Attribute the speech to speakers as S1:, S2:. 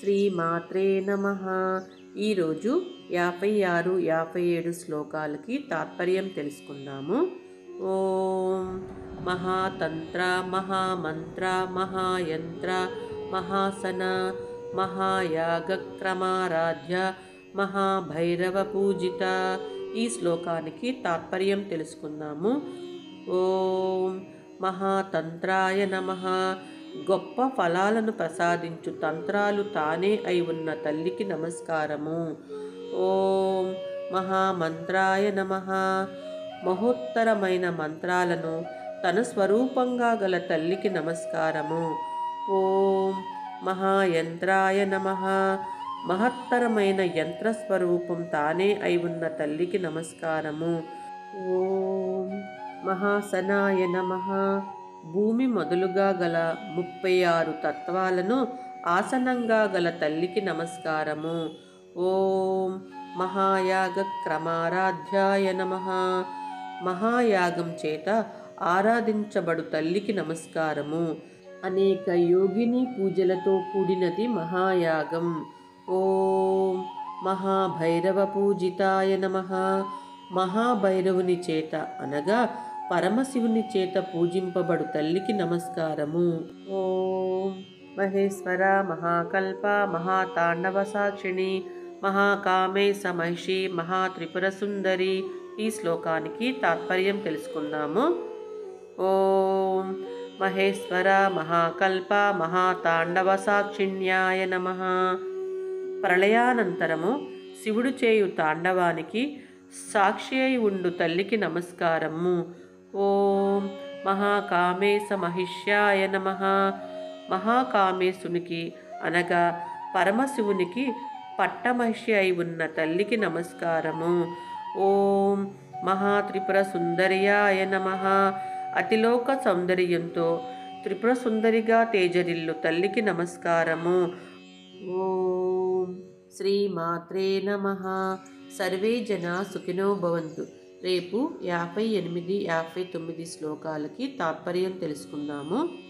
S1: శ్రీమాత్రే నమ ఈరోజు యాభై ఆరు యాభై ఏడు శ్లోకాలకి తాత్పర్యం తెలుసుకుందాము ఓం మహాతంత్ర మహామంత్ర మహాయంత్ర మహాసన మహాయాగక్రమారాధ్య మహాభైరవ పూజిత ఈ శ్లోకానికి తాత్పర్యం తెలుసుకుందాము ఓం మహాతంత్రాయ నమ గొప్ప ఫలాలను ప్రసాదించు తంత్రాలు తానే అయి ఉన్న తల్లికి నమస్కారము ఓం మహామంత్రాయ నమ మహోత్తరమైన మంత్రాలను తన స్వరూపంగా గల తల్లికి నమస్కారము ఓం మహాయంత్రాయ నమ మహత్తరమైన యంత్రస్వరూపం తానే అయి ఉన్న తల్లికి నమస్కారము ఓం మహాసనాయ నమ భూమి మొదలుగా గల ముప్పై ఆరు తత్వాలను ఆసనంగా గల తల్లికి నమస్కారము ఓం మహాయాగ క్రమారాధ్యాయ నమ మహాయాగం చేత ఆరాధించబడు తల్లికి నమస్కారము అనేక యోగిని పూజలతో కూడినది మహాయాగం ఓం మహాభైరవ పూజితాయ నమ మహాభైరవుని చేత అనగా పరమశివుని చేత పూజింపబడు తల్లికి నమస్కారము ఓం మహేశ్వర మహాకల్ప మహాతాండవ సాక్షిణి మహాకామే సమహిషి మహాత్రిపుర సుందరి ఈ శ్లోకానికి తాత్పర్యం తెలుసుకుందాము ఓం మహేశ్వర మహాకల్ప మహాతాండవ సాక్షిణ్యాయ నమ ప్రళయానంతరము శివుడు చేయు తాండవానికి సాక్షి అయి ఉండు తల్లికి నమస్కారము ఓం మహాకామేశ మహిష్యాయ నమ మహాకామేశునికి అనగా పరమశివునికి పట్టమహిషి అయి ఉన్న తల్లికి నమస్కారము ఓం మహాత్రిపుర సుందర్యాయ నమ అతిలోక సౌందర్యంతో త్రిపుర సుందరిగా తేజరిల్లు తల్లికి నమస్కారము ఓం శ్రీమాత్రే నమ సర్వే జన సుఖినో భవంతు రేపు యాభై ఎనిమిది యాభై తొమ్మిది శ్లోకాలకి తాత్పర్యం తెలుసుకుందాము